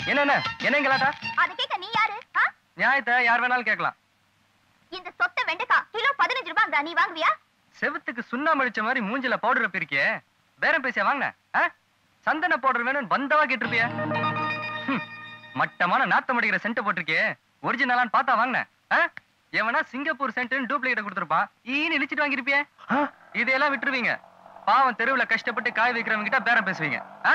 என்ன என்ன என்ன கலாட்டா அதை கேட்க நீ யாரு ஆ? நியாயத்தை யார் வேணாலும் கேட்கலாம் இந்த சொத்த வெண்டைக்காய் கிலோ பதினஞ்சு ரூபாய் நீ வாங்குவியா செவுத்துக்கு சுண்ணாம்பு அடிச்ச மாதிரி மூஞ்சில பவுடர் பிரிக்கிய பேரம் பேசியா வாங்கின சந்தன பவுடர் வேணும்னு பந்தவா கேட்டிருப்பிய ஹம், மட்டமான நாத்தம் அடிக்கிற சென்ட் போட்டிருக்கியே ஒரிஜினலான்னு பார்த்தா வாங்கின எவனா சிங்கப்பூர் சென்ட் டூப்ளிகேட் கொடுத்துருப்பான் ஈன்னு இழிச்சிட்டு வாங்கிருப்பிய இதையெல்லாம் விட்டுருவீங்க பாவம் தெருவுல கஷ்டப்பட்டு காய் வைக்கிறவங்க கிட்ட பேரம் பேசுவீங்க ஆ?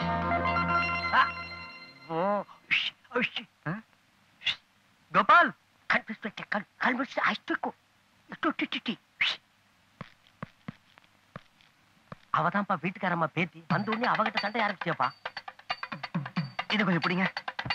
ஓ ஷ், ஓ, ஷ். கோபால் கல்பிஸ்பெட்ட கல் கல்பிஸ் அஷ்டக்கு டு டு டு டு. ஷ். அவதான்ப்பா வீட்டுக்காரம்மா பேத்தி வந்த உடனே அவகிட்ட சண்டை ஆரம்பிச்சியப்பா இது கொஞ்சம் பிடிங்க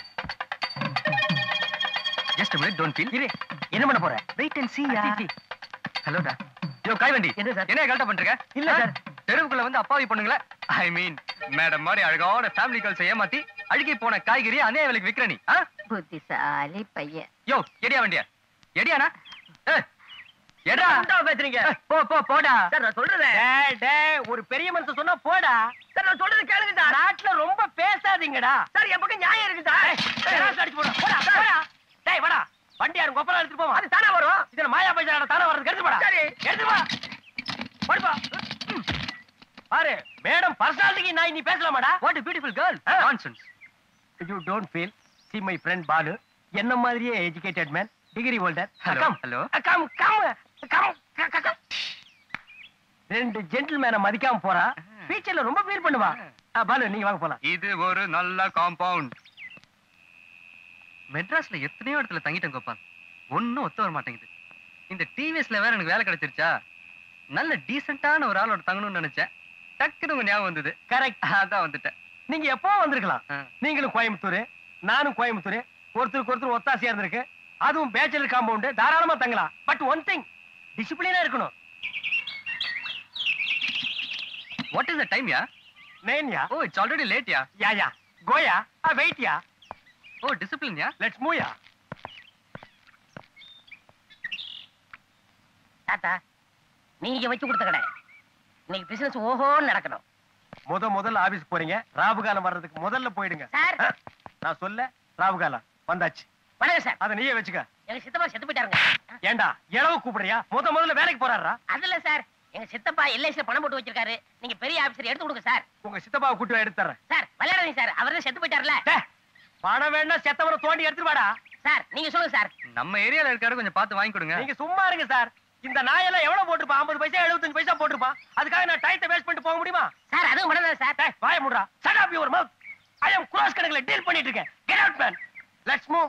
ஜஸ்ட் மினிட் டோன்ட் ஃபீல் இரு என்ன பண்ண போற wait and see see, see. ஹலோடா யோ காய்வண்டி என்ன சார்? என்ன கலட்ட பண்றீங்க இல்ல ஆ? சார். தெருவுக்குள்ள வந்து அப்பாவி பொண்ணுங்கள ஐ மீன் மேடம் மாதிரி அழகான ஃபேமிலி கேர்ள்ஸ் ஏமாத்தி அழுகி போன காய்கறி அநேக விலைக்கு விக்கிற நீ ஆ? புத்திசாலி பையன் யோ எடியா வண்டியா எடியானா ஏய், எடா உண்டாவா பேசுறீங்க ஏய், போ போ போடா சார் நான் சொல்றது டேய் டேய் ஒரு பெரிய மனுஷன் சொன்னா போடா சார் நான் சொல்றது கேளுங்கடா நாட்டுல ரொம்ப பேசாதீங்கடா சார் என் பக்கம் நியாயம் இருக்குடா அடிச்சு போடா போடா போடா டேய் வாடா வண்டி யாரும் கொப்பரா எடுத்துட்டு போவோம் அது தானே வரும் இதுல மாயா பைசா தானே வர்றது எடுத்து போடா சரி எடுத்து வா போடுப்பா ம். பாரு மேடம் பர்சனாலிட்டிக்கு நான் நீ பேசலாமாடா வாட் பியூட்டிஃபுல் கேர்ள் ஆ. Nonsense you don't feel see my friend Balu என்ன மாதிரியே educated man degree holder Hello, come hello. Come come come come come ரெண்டு ஜென்டில்மேனை மதிக்காம போறா ஃபியூச்சர்ல ரொம்ப ஃபீல் பண்ணுவா ஆ, பாலு நீங்க வாங்க போலாம் இது ஒரு நல்ல காம்பவுண்ட் மெட்ராஸ்ல எத்தனையோ இடத்துல தங்கிட்டேன் கோபால் ஒண்ணும் ஒத்து வர மாட்டேங்குது இந்த டிவிஎஸ்ல வேற எனக்கு வேலை கிடைச்சிருச்சா நல்ல டீசென்ட்டான ஒரு ஆளோட தங்கணும்னு நினைச்சேன் டக்குனு உங்க ஞாபகம் வந்தது கரெக்ட் அதான் வந்துட்டேன் நீங்க எப்போ வந்திருக்கலாம் ஆ. நீங்களும் கோயம்புத்தூர் நானும் கோயம்புத்தூர் ஒருத்தருக்கு ஒருத்தர் ஒத்தாசையா இருந்திருக்கு அதுவும் பேச்சுலர் காம்பவுண்ட் தாராளமா தங்கலாம் பட் ஒன் திங் டிசிப்ளினா இருக்கணும் what is the time yeah நேன்யா oh it's already late yeah yeah yeah கோயா ஆ wait yeah oh discipline yeah let's move yeah தாத்தா நீங்க வச்சு கொடுத்த கடை இன்னைக்கு பிசினஸ் ஓஹோன்னு நடக்கணும் முத முதல்ல ஆபீஸ் போறீங்க ராபுகாலம் வர்றதுக்கு முதல்ல போயிடுங்க சார் ஆ, நான் சொல்ல ராபுகாலம் வந்தாச்சு வணக்கம் சார் அத நீயே வச்சுக்க எங்க சித்தப்பா செத்து போயிட்டாருங்க ஏண்டா இளவு கூப்பிடுறியா முத முதல்ல வேலைக்கு போறாரா அதுல சார் எங்க சித்தப்பா எல்ஐசில பணம் போட்டு வச்சிருக்காரு நீங்க பெரிய ஆபீசர் எடுத்து கொடுங்க சார் உங்க சித்தப்பாவை கூட்டி எடுத்து தர்றேன் சார் விளையாடாதீங்க சார் அவர் தான் செத்து போயிட்டாருல டேய், பணம் வேணா செத்தவரை தோண்டி எடுத்துட்டு வாடா சார் நீங்க சொல்லுங்க சார் நம்ம ஏரியால இருக்காரு கொஞ்சம் பார்த்து வாங்கி கொடுங்க நீங்க சும்மா இருங்க சார் இந்த நாயெல்லாம் எவ்வளவு போட்டிருப்பான் ஐம்பது பைசா எழுபத்தஞ்சு பைசா போட்டிருப்பான் அதுக்காக நான் டயத்தை வேஸ்ட் பண்ணிட்டு போக முடியுமா சார் அதுவும் பண்ணல சார் டேய் வாய முடுறா shut up your mouth I am cross கணக்குல டீல் பண்ணிட்டு இருக்கேன் get out man let's move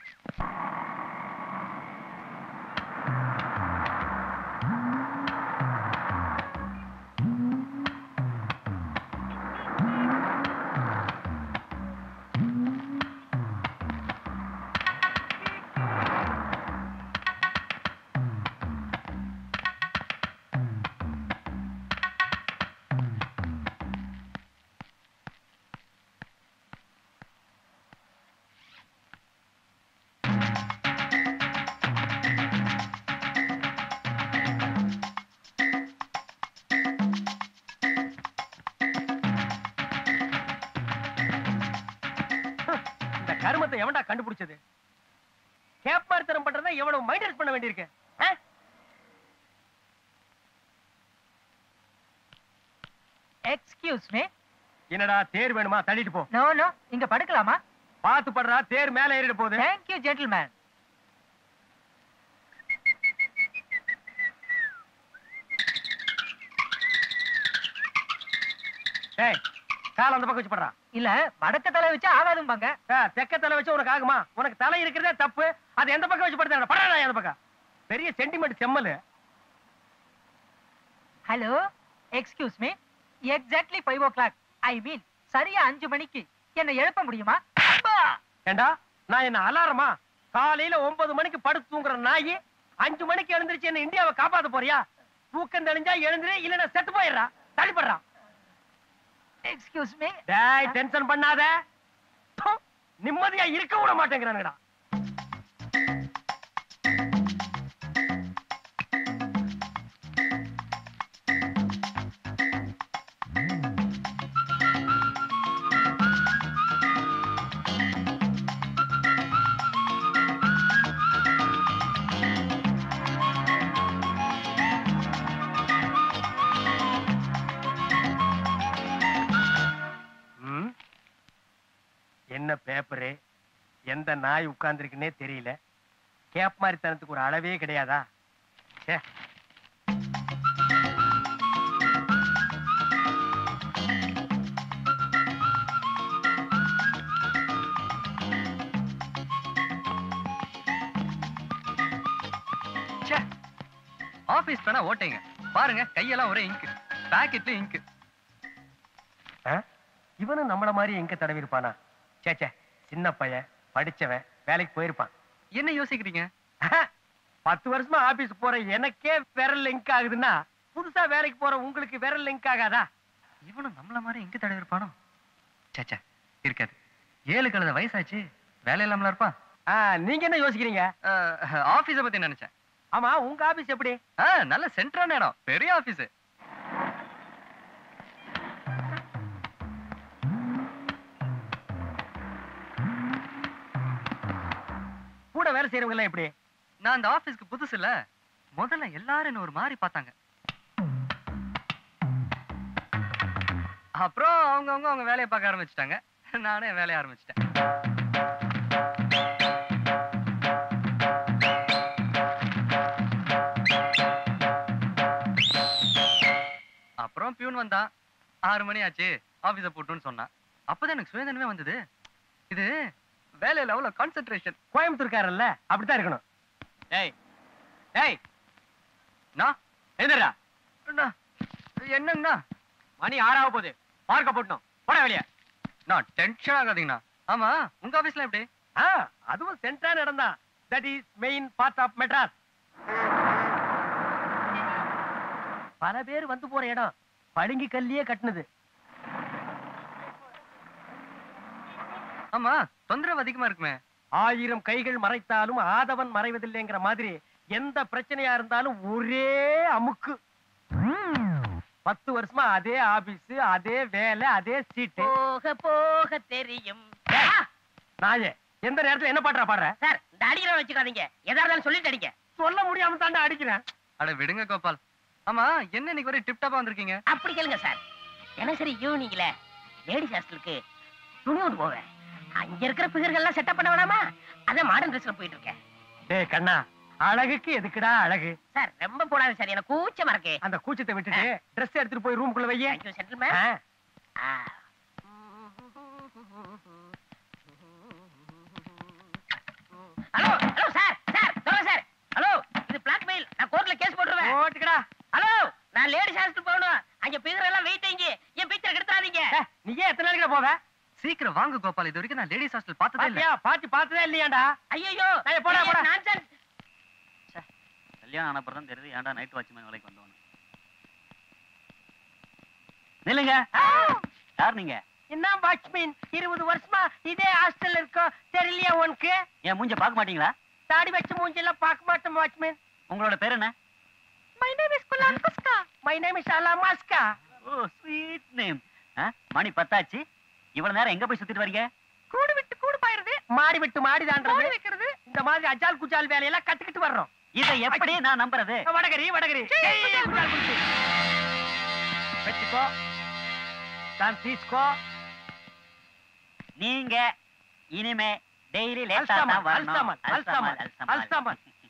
இந்த கருமத்தை எவன்டா கண்டுபிடிச்சது கேப்பார்த்தனம் பண்றதா எவ்வளவு மைண்டஸ் பண்ண வேண்டியிருக்கு ஆ? எக்ஸ்கியூஸ் மீ என்னடா தேர் வேணுமா தள்ளிட்டு போ நோ நோ இங்க படுக்கலாமா பார்த்து படுறா தேர் மேல ஏறிட போகுது தேங்க் யூ ஜென்டில்மேன் ஏய் கால அந்த பக்கம் வச்சு படுறா இல்ல வடக்க தலை வச்சு ஆகாதும்பாங்க ஆ, தெக்க தலை வச்சு உனக்கு ஆகுமா உனக்கு தலை இருக்கிறதே தப்பு அது எந்த பக்கம் வச்சு படுத்தா படாடா அந்த பக்கம் பெரிய சென்டிமெண்ட் செம்மல் hello excuse me exactly five o'clock I mean சரியா அஞ்சு மணிக்கு என்ன எழுப்ப முடியுமா அப்பா! ஏண்டா நான் என்ன அலாரமா காலையில ஒன்பது மணிக்கு படுத்து தூங்குற நாயி அஞ்சு மணிக்கு எழுந்திருச்சு என்ன இந்தியாவை காப்பாத்த போறியா தூக்கம் தெளிஞ்சா எழுந்துரு இல்ல செத்து போயிடுறா தள்ளிப்படுறா எக்ஸ்கியூஸ் மீ டேய் டென்ஷன் பண்ணாத ப்பு, நிம்மதியா இருக்க விட மாட்டேங்கிறானுடா என்ன பேப்பரு எந்த நாய் உட்கார்ந்துருக்குன்னே தெரியல கேப் மாதிரி தனத்துக்கு ஒரு அளவே கிடையாதா ச்சே ச்சே ஆபீஸ் பேனா ஓட்டைங்க பாருங்க கையெல்லாம் ஒரே இங்கு பாக்கெட்ல இங்கு ஆ? இவனும் நம்மள மாதிரி எங்க தடவி இருப்பானா சே சே சின்ன பையன் படிச்சவன் வேலைக்கு போயிருப்பான் என்ன யோசிக்கிறீங்க பத்து வருஷமா ஆபீஸ் போற எனக்கே விரல் லிங்க் ஆகுதுன்னா புதுசா வேலைக்கு போற உங்களுக்கு விரல் லிங்க் ஆகாதா இவனும் நம்மள மாதிரி எங்க தடவை இருப்பானோ சேச்சா இருக்காது ஏழு கழுத வயசாச்சு வேலை இல்லாமல இருப்பான் ஆ, நீங்க என்ன யோசிக்கிறீங்க ஆபீஸ பத்தி நினைச்சேன் ஆமா உங்க ஆபீஸ் எப்படி ஆ, நல்ல சென்டரான இடம் பெரிய ஆபீஸ் கூட வேலை செய்யறவங்க எல்லாம் எப்படி நான் அந்த ஆபீஸ்க்கு புதுசு இல்ல முதல்ல எல்லாரும் என்ன ஒரு மாதிரி பார்த்தாங்க அப்புறம் அவங்கவங்க அவங்க வேலையை பார்க்க ஆரம்பிச்சிட்டாங்க நானே என் வேலையை ஆரம்பிச்சிட்டேன் அப்புறம் பியூன் வந்தான் ஆறு மணி ஆச்சு ஆபீஸ போட்டுன்னு சொன்னான் அப்பதான் எனக்கு சுயதனமே வந்தது இது வேலையில அவ்வளவு கான்சென்ட்ரேஷன் கோயம்புத்தூர்காரல்ல அப்படித்தான் இருக்கணும் ஏய் ஏய் நான் எழுந்துடா அண்ணா, என்னங்கண்ணா மணி ஆறாக போகுது பார்க்க போட்டோம் போட வெளியே நான் டென்ஷன் ஆகாதீங்கண்ணா ஆமா உங்க ஆபீஸ்ல எப்படி ஆ அதுவும் சென்ட்ரான இடம் தான் that is main part of Madras பல பேர் வந்து போற இடம் பளிங்கு கல்லியே கட்டுனது ஆமா தொந்தரவு அதிகமா இருக்குமே ஆயிரம் கைகள் மறைத்தாலும் ஆதவன் மறைவதில்லைங்கிற மாதிரி எந்த பிரச்சனையா இருந்தாலும் ஒரே அமுக்கு பத்து வருஷமா அதே ஆபீஸ் அதே வேலை அதே சீட்டு போக போக தெரியும் நாயே எந்த நேரத்துல என்ன பாடுறா பாடுற சார் இந்த அடிக்கிற வச்சுக்காதீங்க எதா இருந்தாலும் சொல்லிட்டு அடிங்க சொல்ல முடியாம தாண்டா அடிக்கிறேன் அட விடுங்க கோபால் ஆமா என்ன இன்னைக்கு ஒரே டிப் டாப்பா வந்திருக்கீங்க அப்படி கேளுங்க சார் தினசரி ஈவினிங்ல லேடிஸ் ஹாஸ்டலுக்கு துணி ஒன்று போவேன் அங்க இருக்கிற பிகர்கள்லாம் செட்டப் பண்ண வேணாமா அதான் மாடர்ன் ட்ரெஸ்ல போயிட்டு இருக்கேன் டேய் கண்ணா அழகுக்கு எதுக்குடா அழகு சார் ரொம்ப போடாது சார் எனக்கு கூச்சமா இருக்கு அந்த கூச்சத்தை விட்டுட்டு Dress எடுத்துட்டு போய் ரூமுக்குள்ள வையே தேங்க்யூ சென்டில்மேன் ஆ. ஹலோ ஹலோ சார் சார் சொல்லுங்க சார் ஹலோ இது பிளாக்மெயில் நான் கோர்ட்ல கேஸ் போட்டுருவேன் ஓட்டுக்கடா ஹலோ நான் லேடிஸ் ஹாஸ்டல் போகணும் அங்க பிகர் எல்லாம் வெயிட் இங்க என் பிக்சர் கெடுத்துறாதீங்க ஏய், நீ ஏன் எத்தனை நாளைக்கு போவ சீக்கிரம் வாங்க கோபால் இது வரைக்கும் நான் லேடிஸ் ஹாஸ்டல் பார்த்ததே இல்ல பாத்தியா பாத்தி பார்த்ததே இல்லையாடா ஐயோ ஏய், போடா, போடா. நான்சென்ஸ் கல்யாணம் ஆனப்பறம் தான் தெரியுது ஏன்டா நைட் வாட்ச்மேன் வேலைக்கு வந்தவனு நில்லுங்க யார் நீங்க என்ன வாட்ச்மேன் இருபது வருஷமா இதே ஹாஸ்டல்ல இருக்கோம் தெரியலையா உனக்கு என் மூஞ்ச பார்க்க மாட்டீங்களா தாடி வச்ச மூஞ்செல்லாம் பார்க்க மாட்டோம் வாட்ச்மேன் உங்களோட பேர் என்ன மை நேம் இஸ் குலான் குஸ்கா மை நேம் இஸ் அலா மாஸ்கா ஓ ஸ்வீட் நேம் மணி பத்தாச்சு இவ்வளவு நேரம் எங்க போய் சுத்திட்டு வரீங்க கூடு விட்டு கூடு பாயிருது மாடி விட்டு மாடி தாண்டறது வைக்கிறது இந்த மாதிரி அஜால் குஜால் வேலையெல்லாம் கத்துக்கிட்டு வர்றோம் இதை எப்படி நான் நம்புறது வடகரி வடகரி ஏய், குஜால் குஜி. வச்சுக்கோ தான் தீஸ்கோ நீங்க இனிமே டெய்லி லேட்டா அல்சாமல் தான் வரணும் அல்சாமல் அல்சாமல் அல்சாமல் அல்சாமல்